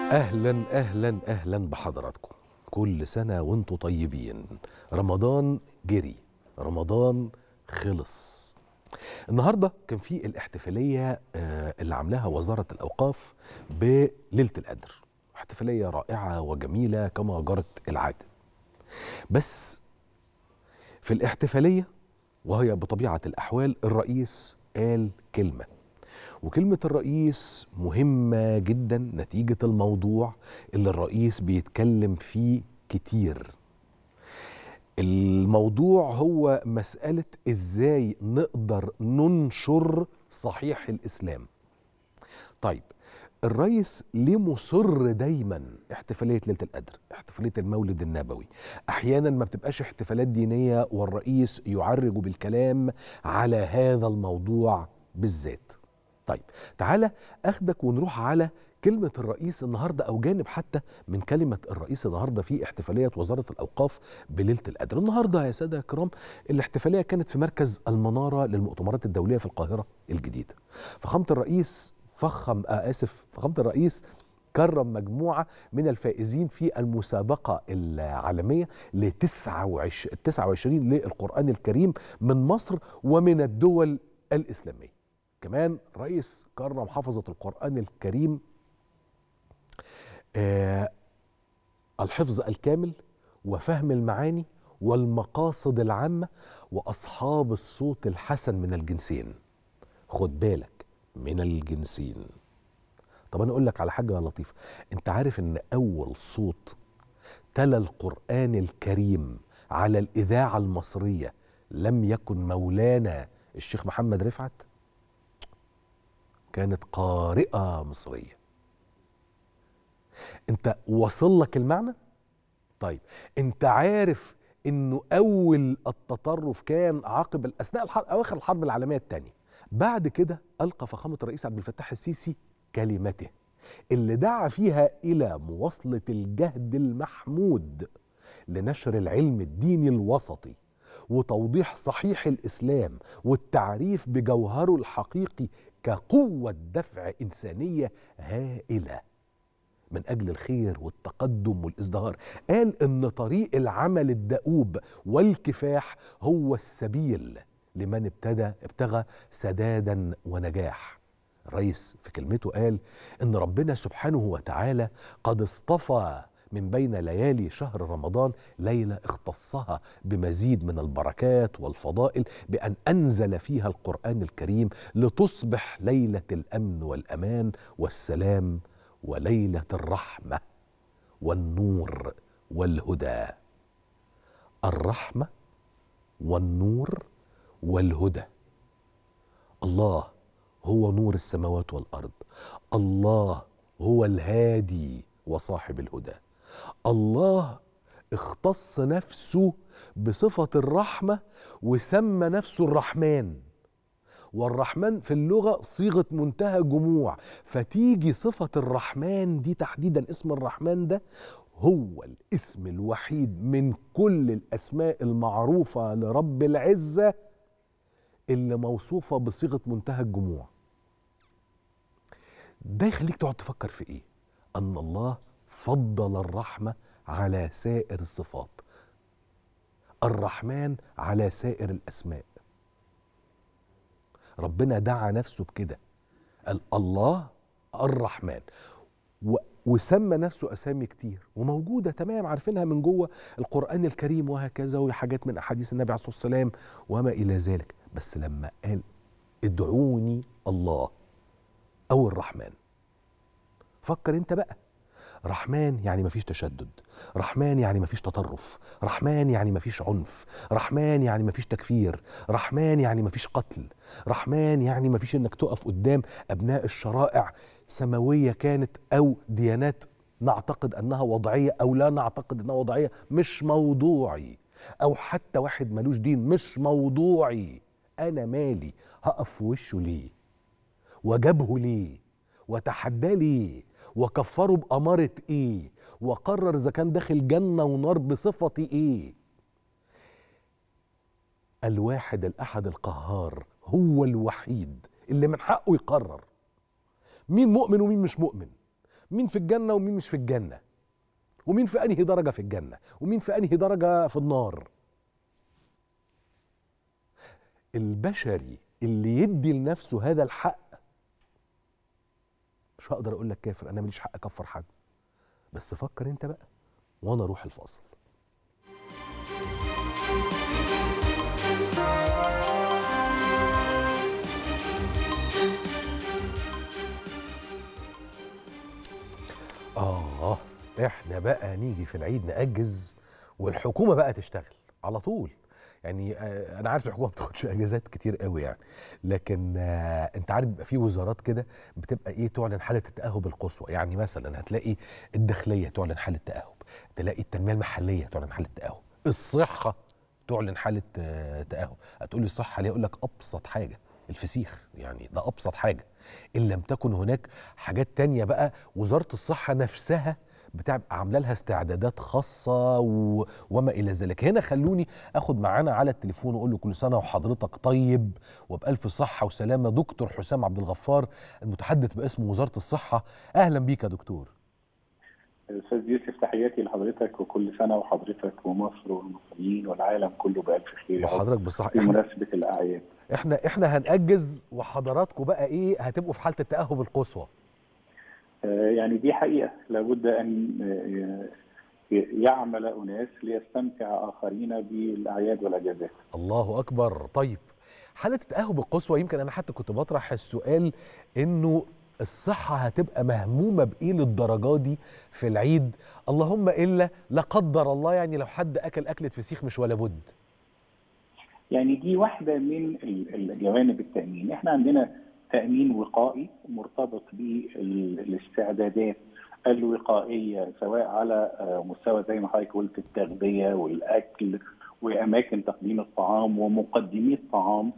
اهلا اهلا اهلا بحضراتكم كل سنه وانتم طيبين رمضان جري رمضان خلص النهارده كان في الاحتفاليه آه، اللي عاملاها وزاره الاوقاف بليله القدر احتفاليه رائعه وجميله كما جرت العاده بس في الاحتفاليه وهي بطبيعه الاحوال الرئيس قال كلمه وكلمة الرئيس مهمة جدا نتيجة الموضوع اللي الرئيس بيتكلم فيه كتير الموضوع هو مسألة ازاي نقدر ننشر صحيح الإسلام طيب الرئيس ليه مصر دايما احتفالية ليلة القدر احتفالية المولد النبوي احيانا ما بتبقاش احتفالات دينية والرئيس يعرج بالكلام على هذا الموضوع بالذات طيب تعالى اخدك ونروح على كلمة الرئيس النهاردة أو جانب حتى من كلمة الرئيس النهاردة في احتفالية وزارة الأوقاف بليلة القدر النهاردة يا سادة الكرام الاحتفالية كانت في مركز المنارة للمؤتمرات الدولية في القاهرة الجديدة فخامة الرئيس فخم آه آسف فخامة الرئيس كرم مجموعة من الفائزين في المسابقة العالمية ل 29 للقرآن الكريم من مصر ومن الدول الإسلامية كمان رئيس كرم حفظة القرآن الكريم آه الحفظ الكامل وفهم المعاني والمقاصد العامة وأصحاب الصوت الحسن من الجنسين خد بالك من الجنسين طب أنا أقول لك على حاجة لطيفة أنت عارف أن أول صوت تلا القرآن الكريم على الإذاعة المصرية لم يكن مولانا الشيخ محمد رفعت كانت قارئة مصرية انت وصل لك المعنى طيب انت عارف انه اول التطرف كان عقب اثناء الحرب اواخر الحرب العالميه الثانيه بعد كده القى فخامه الرئيس عبد الفتاح السيسي كلمته اللي دعا فيها الى مواصله الجهد المحمود لنشر العلم الديني الوسطي وتوضيح صحيح الاسلام والتعريف بجوهره الحقيقي كقوه دفع انسانيه هائله من اجل الخير والتقدم والازدهار قال ان طريق العمل الدؤوب والكفاح هو السبيل لمن ابتدى ابتغى سدادا ونجاح الرئيس في كلمته قال ان ربنا سبحانه وتعالى قد اصطفى من بين ليالي شهر رمضان ليله اختصها بمزيد من البركات والفضائل بان انزل فيها القران الكريم لتصبح ليله الامن والامان والسلام وليله الرحمه والنور والهدى الرحمه والنور والهدى الله هو نور السماوات والارض الله هو الهادي وصاحب الهدى الله اختص نفسه بصفه الرحمه وسمى نفسه الرحمن والرحمن في اللغة صيغة منتهى جموع فتيجي صفة الرحمن دي تحديدا اسم الرحمن ده هو الاسم الوحيد من كل الأسماء المعروفة لرب العزة اللي موصوفة بصيغة منتهى الجموع ده يخليك تقعد تفكر في ايه أن الله فضل الرحمة على سائر الصفات الرحمن على سائر الأسماء ربنا دعا نفسه بكده قال الله الرحمن و وسمى نفسه اسامي كتير وموجوده تمام عارفينها من جوه القران الكريم وهكذا وحاجات من احاديث النبي عليه الصلاه والسلام وما الى ذلك بس لما قال ادعوني الله او الرحمن فكر انت بقى رحمن يعني مفيش تشدد رحمن يعني مفيش تطرف رحمن يعني مفيش عنف رحمن يعني مفيش تكفير رحمن يعني مفيش قتل رحمن يعني مفيش انك تقف قدام ابناء الشرائع سماويه كانت او ديانات نعتقد انها وضعيه او لا نعتقد انها وضعيه مش موضوعي او حتى واحد ملوش دين مش موضوعي انا مالي هقف في وشه ليه وجابه ليه وتحداه ليه وكفره بأمارة إيه وقرر إذا كان داخل جنة ونار بصفة إيه الواحد الأحد القهار هو الوحيد اللي من حقه يقرر مين مؤمن ومين مش مؤمن مين في الجنه ومين مش في الجنه ومين في انهي درجه في الجنه ومين في انهي درجه في النار البشري اللي يدي لنفسه هذا الحق مش هقدر اقول لك كافر انا ماليش حق اكفر حد بس فكر انت بقى وانا اروح الفاصل آه إحنا بقى نيجي في العيد نأجز والحكومة بقى تشتغل على طول يعني آه أنا عارف الحكومة ما بتاخدش أجازات كتير قوي يعني لكن آه أنت عارف بيبقى في وزارات كده بتبقى إيه تعلن حالة التأهب القصوى يعني مثلا هتلاقي الداخلية تعلن حالة تأهب تلاقي التنمية المحلية تعلن حالة تأهب الصحة تعلن حالة آه تأهب هتقول لي الصحة ليه أقول لك أبسط حاجة الفسيخ يعني ده أبسط حاجة إن لم تكن هناك حاجات تانية بقى وزارة الصحة نفسها بتبقى عامله لها استعدادات خاصه و... وما الى ذلك هنا خلوني اخد معانا على التليفون واقول له كل سنه وحضرتك طيب وبالف صحه وسلامه دكتور حسام عبد الغفار المتحدث باسم وزاره الصحه اهلا بيك يا دكتور استاذ يوسف تحياتي لحضرتك وكل سنه وحضرتك ومصر والمصريين والعالم كله بالف خير وحضرتك بالصحه بمناسبه الاعياد احنا احنا هنأجز وحضراتكم بقى ايه هتبقوا في حاله التأهب القصوى يعني دي حقيقه لابد ان يعمل اناس ليستمتع اخرين بالاعياد والاجازات. الله اكبر طيب حاله التأهب القصوى يمكن انا حتى كنت بطرح السؤال انه الصحة هتبقى مهمومة بإيه للدرجة دي في العيد اللهم إلا لا قدر الله يعني لو حد أكل أكلة فسيخ مش ولا بد يعني دي واحدة من الجوانب التأمين احنا عندنا تأمين وقائي مرتبط بالاستعدادات الوقائية سواء على مستوى زي ما حضرتك قلت التغذية والأكل وأماكن تقديم الطعام ومقدمي الطعام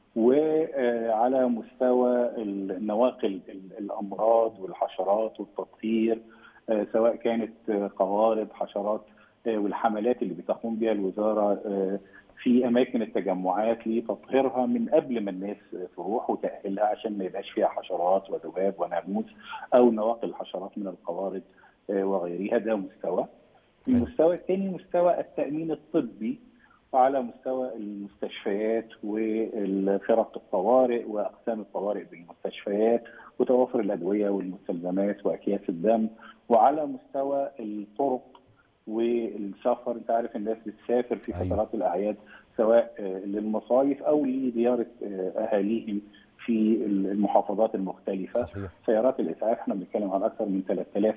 وعلى مستوى نواقل الأمراض والحشرات والتطهير سواء كانت قوارض حشرات والحملات اللي بتقوم بها الوزارة في اماكن التجمعات لتطهيرها من قبل ما الناس تروح وتاهيلها عشان ما يبقاش فيها حشرات وذباب وناموس او نواقل الحشرات من القوارض وغيرها ده مستوى. المستوى الثاني مستوى التامين الطبي وعلى مستوى المستشفيات وفرق الطوارئ واقسام الطوارئ بالمستشفيات وتوافر الادويه والمستلزمات واكياس الدم وعلى مستوى الطرق والسفر انت عارف الناس بتسافر في فترات أيوة. الاعياد سواء للمصايف او لزياره اهاليهم في المحافظات المختلفه صحيح. سيارات الاسعاف احنا بنتكلم عن اكثر من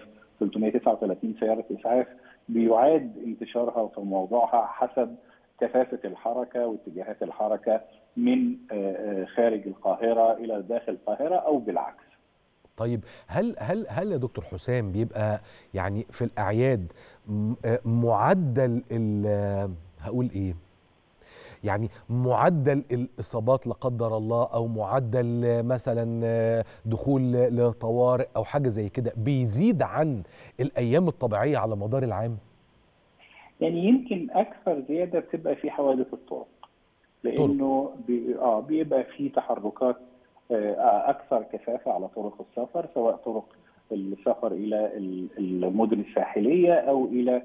3339 سياره اسعاف بيعاد انتشارها في موضوعها حسب كثافه الحركه واتجاهات الحركه من خارج القاهره الى داخل القاهره او بالعكس طيب هل هل هل يا دكتور حسام بيبقى يعني في الاعياد معدل هقول ايه يعني معدل الاصابات لا قدر الله او معدل مثلا دخول لطوارئ او حاجه زي كده بيزيد عن الايام الطبيعيه على مدار العام يعني يمكن اكثر زياده بتبقى في حوادث الطرق لانه بي اه بيبقى في تحركات اكثر كثافه على طرق السفر سواء طرق السفر الى المدن الساحليه او الى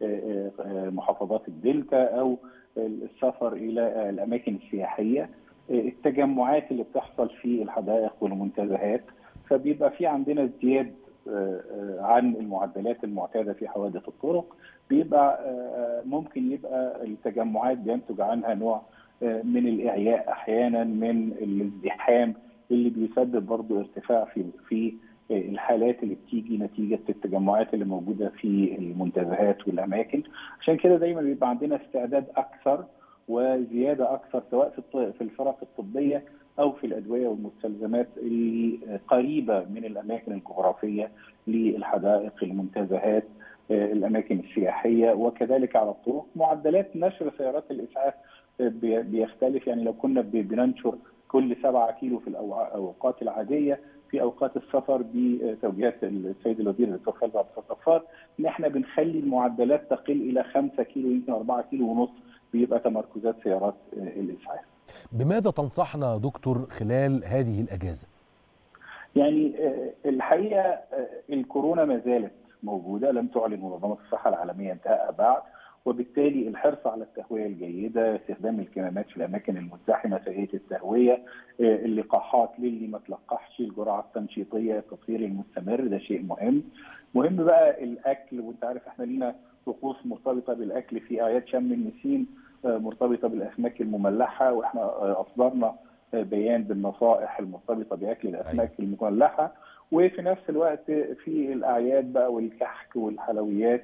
محافظات الدلتا او السفر الى الاماكن السياحيه التجمعات اللي بتحصل في الحدائق والمنتزهات فبيبقى في عندنا ازدياد عن المعدلات المعتاده في حوادث الطرق بيبقى ممكن يبقى التجمعات بينتج عنها نوع من الاعياء احيانا من الازدحام اللي بيسبب برضه ارتفاع في في الحالات اللي بتيجي نتيجه التجمعات اللي موجوده في المنتزهات والاماكن عشان كده دايما بيبقى عندنا استعداد اكثر وزياده اكثر سواء في في الفرق الطبيه او في الادويه والمستلزمات اللي قريبه من الاماكن الجغرافيه للحدائق المنتزهات الاماكن السياحيه وكذلك على الطرق معدلات نشر سيارات الاسعاف بيختلف يعني لو كنا بننشر كل سبعة كيلو في الاوقات العاديه في اوقات السفر بتوجيهات السيد الوزير الدكتور خالد عبد الغفار ان احنا بنخلي المعدلات تقل الى 5 كيلو يمكن 4 كيلو ونص بيبقى تمركزات سيارات الاسعاف. بماذا تنصحنا دكتور خلال هذه الاجازه؟ يعني الحقيقه الكورونا ما زالت موجوده لم تعلن منظمه الصحه العالميه انتهاء بعد وبالتالي الحرص على التهويه الجيده، استخدام الكمامات في الاماكن المزدحمه، سيئه التهويه، اللقاحات للي ما تلقحش، الجرعه التنشيطيه، التطهير المستمر ده شيء مهم. مهم بقى الاكل وانت عارف احنا لينا طقوس مرتبطه بالاكل في اعياد شم النسيم مرتبطه بالاسماك المملحه واحنا اصدرنا بيان بالنصائح المرتبطه باكل الاسماك المملحه وفي نفس الوقت في الاعياد بقى والكحك والحلويات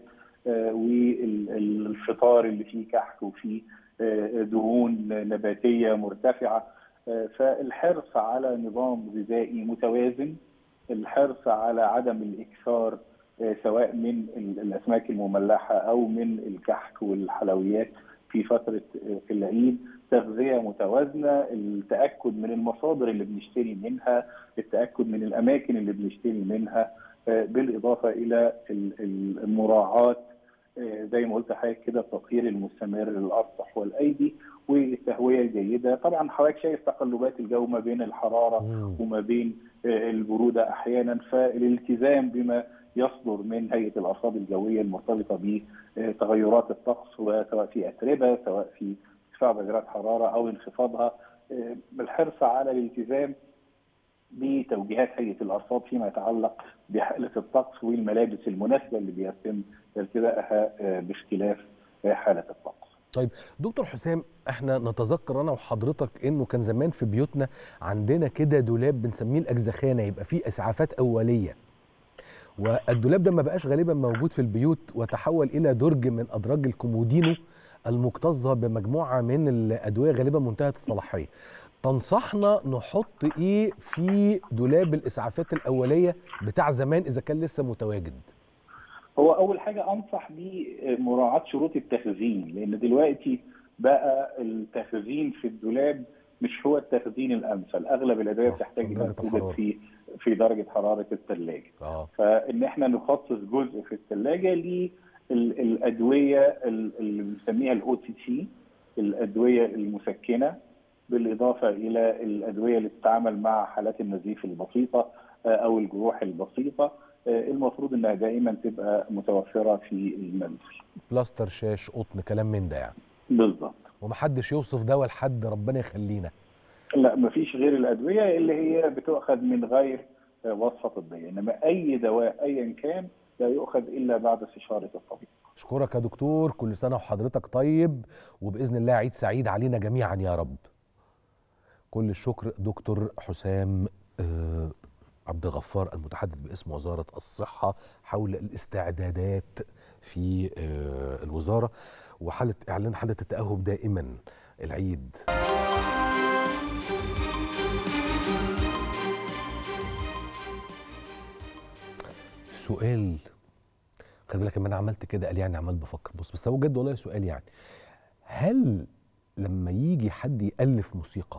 والفطار اللي فيه كحك وفيه دهون نباتيه مرتفعه فالحرص على نظام غذائي متوازن الحرص على عدم الاكثار سواء من الاسماك المملحه او من الكحك والحلويات في فتره في العيد تغذيه متوازنه التاكد من المصادر اللي بنشتري منها التاكد من الاماكن اللي بنشتري منها بالاضافه الى المراعاه زي ما قلت حضرتك كده التطهير المستمر للاسطح والايدي والتهويه الجيده طبعا حضرتك شايف تقلبات الجو ما بين الحراره وما بين البروده احيانا فالالتزام بما يصدر من هيئه الارصاد الجويه المرتبطه بتغيرات الطقس سواء في اتربه سواء في ارتفاع درجات حراره او انخفاضها بالحرص على الالتزام بتوجيهات هيئه الارصاد فيما يتعلق بحاله الطقس والملابس المناسبه اللي بيتم ارتدائها باختلاف حاله الطقس. طيب دكتور حسام احنا نتذكر انا وحضرتك انه كان زمان في بيوتنا عندنا كده دولاب بنسميه الاجزخانه يبقى فيه اسعافات اوليه. والدولاب ده ما بقاش غالبا موجود في البيوت وتحول الى درج من ادراج الكومودينو المكتظه بمجموعه من الادويه غالبا منتهيه الصلاحيه. تنصحنا نحط ايه في دولاب الاسعافات الاوليه بتاع زمان اذا كان لسه متواجد؟ هو اول حاجه انصح بمراعاه شروط التخزين لان دلوقتي بقى التخزين في الدولاب مش هو التخزين الامثل اغلب الادويه بتحتاج انها توجد في في درجه حراره الثلاجه آه. فان احنا نخصص جزء في الثلاجه للادويه اللي بنسميها الاو تي سي الادويه المسكنه بالاضافه الى الادويه اللي بتتعامل مع حالات النزيف البسيطه او الجروح البسيطه المفروض انها دائما تبقى متوفره في المنزل. بلاستر شاش قطن كلام من ده يعني. بالظبط. ومحدش يوصف دواء لحد ربنا يخلينا. لا مفيش غير الادويه اللي هي بتؤخذ من غير وصفه طبيه، انما اي دواء ايا كان لا يؤخذ الا بعد استشاره الطبيب. اشكرك يا دكتور كل سنه وحضرتك طيب وباذن الله عيد سعيد علينا جميعا يا رب. كل الشكر دكتور حسام آه عبد الغفار المتحدث باسم وزارة الصحة حول الاستعدادات في الوزارة وحالة إعلان حالة التأهب دائما العيد سؤال خلي بالك لما انا عملت كده قال يعني عمال بفكر بص بس هو بجد والله سؤال يعني هل لما يجي حد يألف موسيقى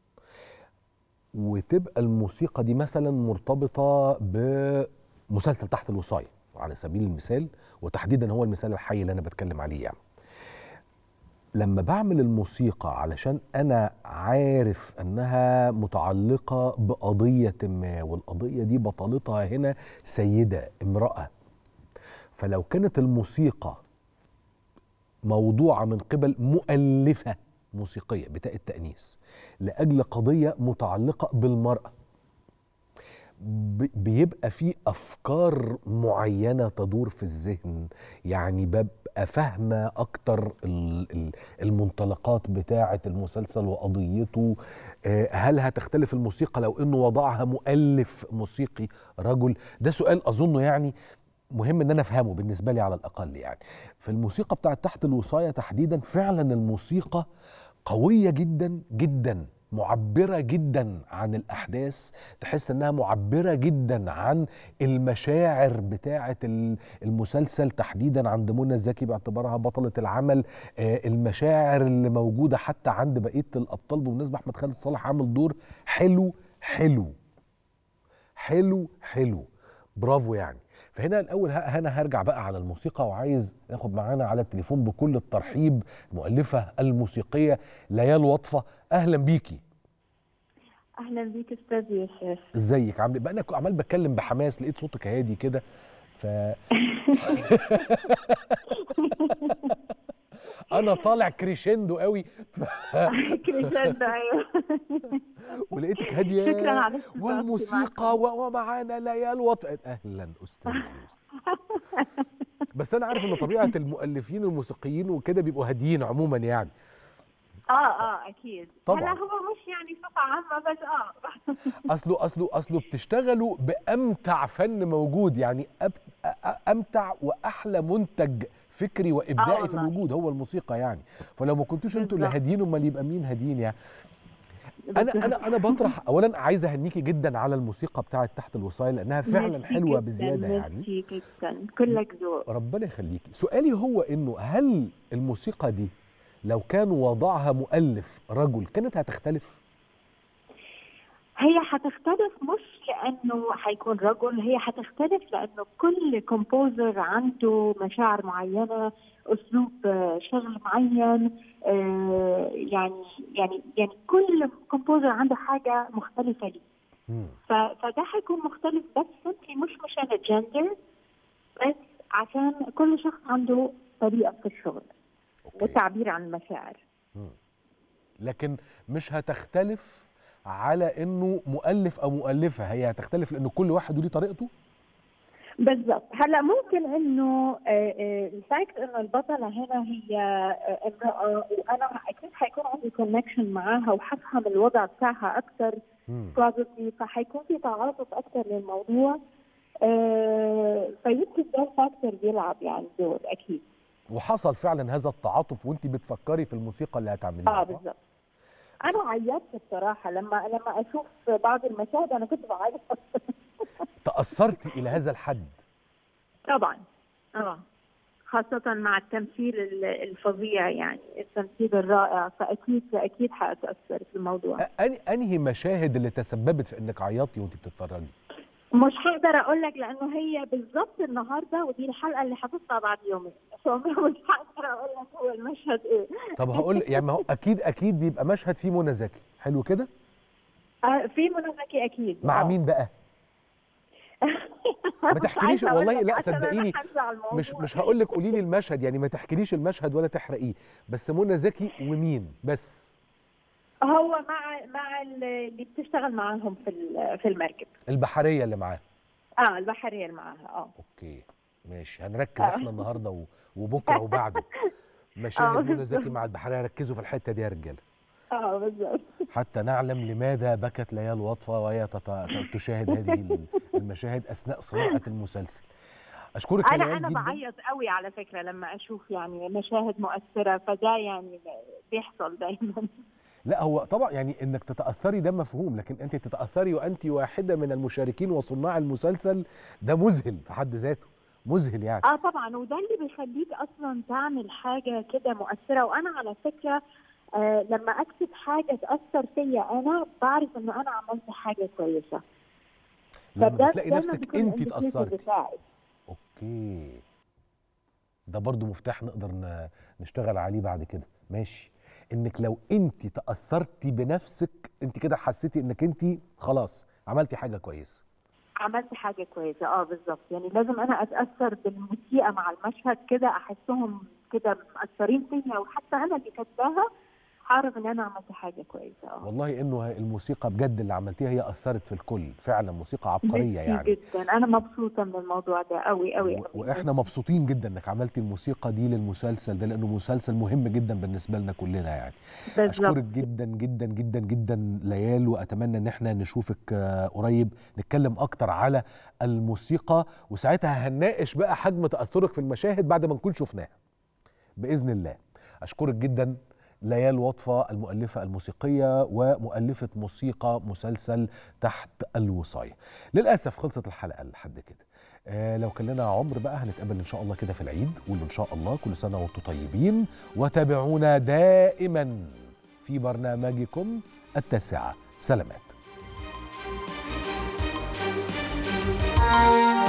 وتبقى الموسيقى دي مثلا مرتبطه بمسلسل تحت الوصايه على سبيل المثال وتحديدا هو المثال الحي اللي انا بتكلم عليه يعني لما بعمل الموسيقى علشان انا عارف انها متعلقه بقضيه ما والقضيه دي بطلتها هنا سيده امراه فلو كانت الموسيقى موضوعه من قبل مؤلفه موسيقيه بتاء التانيث لاجل قضيه متعلقه بالمراه بيبقى في افكار معينه تدور في الذهن يعني ببقى فاهمه اكتر المنطلقات بتاعه المسلسل وقضيته هل هتختلف الموسيقى لو انه وضعها مؤلف موسيقي رجل ده سؤال اظنه يعني مهم ان انا افهمه بالنسبه لي على الاقل يعني في الموسيقى بتاعت تحت الوصايه تحديدا فعلا الموسيقى قويه جدا جدا معبره جدا عن الاحداث تحس انها معبره جدا عن المشاعر بتاعه المسلسل تحديدا عند منى زكي باعتبارها بطله العمل المشاعر اللي موجوده حتى عند بقيه الابطال بالمناسبه احمد خالد صالح عامل دور حلو حلو حلو حلو برافو يعني فهنا الاول انا هرجع بقى على الموسيقى وعايز ناخد معانا على التليفون بكل الترحيب المؤلفه الموسيقيه ليال وطفه اهلا بيكي اهلا بيك استاذ يوسف ازيك عامل بقى انا عمال بتكلم بحماس لقيت صوتك هادي كده ف انا طالع كريشندو قوي ف... كريشندو ايوه ولقيتك هاديه شكرا على استضافتي والموسيقى و- ومعانا ليال وط اهلا استاذ يوسف بس انا عارف ان طبيعه المؤلفين الموسيقيين وكده بيبقوا هاديين عموما يعني اه اه اكيد طبعاً. هلا هو مش يعني صفه عامه بس اه اصله اصله اصله بتشتغلوا بامتع فن موجود يعني أب... أ- أ- امتع واحلى منتج فكري وابداعي في والله. الوجود هو الموسيقى يعني فلو ما كنتوش انتوا اللي بالظبط. هاديين امال يبقى مين هاديين يعني انا انا انا بطرح اولا عايز اهنيكي جدا على الموسيقى بتاعه تحت الوصايه لانها فعلا ميرسي حلوه جداً، بزياده يعني ميرسي جدا كلك ذوق ربنا يخليكي سؤالي هو انه هل الموسيقى دي لو كان وضعها مؤلف رجل كانت هتختلف هي حتختلف مش لانه حيكون رجل هي حتختلف لانه كل كومبوزر عنده مشاعر معينه اسلوب آه، شغل معين آه، يعني يعني يعني كل كومبوزر عنده حاجه مختلفه ليه مم. ف- فده حيكون مختلف بس سمبلي مش مشان الجندر بس عشان كل شخص عنده طريقه في الشغل أوكي. والتعبير عن المشاعر لكن مش هتختلف على انه مؤلف او مؤلفه هي هتختلف لانه كل واحد وليه طريقته بالضبط هلا ممكن انه آه، آه، الفاكت انه البطله هنا هي آه، امراه وانا اكيد حيكون عندي كونكشن معاها وحفهم الوضع بتاعها اكثر مم. probably فحيكون في تعاطف اكثر للموضوع آه، فيمكن ده الفاكتور بيلعب يعني دور اكيد وحصل فعلا هذا التعاطف وانت بتفكري في الموسيقى اللي هتعمليها اه صح؟ بالضبط انا عيطت بصراحه لما لما اشوف بعض المشاهد انا كنت بعيط تاثرتي الى هذا الحد طبعا اه خاصة مع التمثيل ال- الفظيع يعني التمثيل الرائع فأكيد أكيد حأتأثر في الموضوع أ- أني- انهي مشاهد اللي تسببت في انك عيطتي وانت بتتفرجي مش هقدر أقول لك لأنه هي بالضبط النهاردة ودي الحلقة اللي هتطلع بعد يومين فمش هقدر أقول لك هو المشهد إيه طب هقول يعني ما هو اكيد اكيد بيبقى مشهد فيه منى زكي حلو كده آه في منى زكي أكيد مع آه. مين بقى ما مش تحكيليش عايزة أقول والله لك لا عشان أنا صدقيني هنزع الموضوع. مش مش هقول لك قولي لي المشهد يعني ما تحكيليش المشهد ولا تحرقيه بس منى زكي ومين بس هو مع مع اللي بتشتغل معاهم في ال- في المركب البحريه اللي معاه اه البحرية اللي معاها اه اوكي ماشي هنركز آه. احنا النهارده و- وبكره وبعده مشاهد آه، منى زكي بالظبط. مع البحريه ركزوا في الحته دي يا رجاله اه بالظبط حتى نعلم لماذا بكت ليال وطفة وهي تت- ت- تشاهد هذه ال- المشاهد أثناء صناعة المسلسل أشكرك يا انا ليال انا جدا بعيط قوي على فكره لما اشوف يعني مشاهد مؤثره فده يعني بيحصل دايما لا هو طبعا يعني انك تتاثري ده مفهوم لكن انت تتاثري وانت واحده من المشاركين وصناع المسلسل ده مذهل في حد ذاته مذهل يعني اه طبعا وده اللي بيخليك اصلا تعمل حاجه كده مؤثره وانا على فكره آه لما اكتب حاجه تاثر فيا انا بعرف انه انا عملت حاجه كويسه لما فده بتلاقي دايماً نفسك بيكون انت indicator تاثرتي بتاعي. اوكي ده برضو مفتاح نقدر ن- نشتغل عليه بعد كده ماشي انك لو انت تاثرتي بنفسك انت كده حسيتي انك انت خلاص عملتي حاجه كويسه عملت حاجه كويسه اه بالظبط يعني لازم انا اتاثر بالموسيقى مع المشهد كده احسهم كده مأثرين فيا وحتى انا اللي كاتباها هعرف ان انا عملت حاجه كويسه اه والله انه الموسيقى بجد اللي عملتيها هي اثرت في الكل فعلا موسيقى عبقريه ميرسي يعني جدا انا مبسوطه من الموضوع ده قوي قوي و- واحنا مبسوطين جدا انك عملتي الموسيقى دي للمسلسل ده لانه مسلسل مهم جدا بالنسبه لنا كلنا يعني اشكرك بالظبط جدا جدا جدا جدا ليال واتمنى ان احنا نشوفك آه، قريب نتكلم اكتر على الموسيقى وساعتها هنناقش بقى حجم تاثرك في المشاهد بعد ما نكون شفناها باذن الله اشكرك جدا ليال وطفة المؤلفة الموسيقية ومؤلفة موسيقى مسلسل تحت الوصاية للأسف خلصت الحلقة لحد كده آه لو كان لنا عمر بقى هنتقابل إن شاء الله كده في العيد قولوا إن شاء الله كل سنة وأنتم طيبين وتابعونا دائما في برنامجكم التاسعة سلامات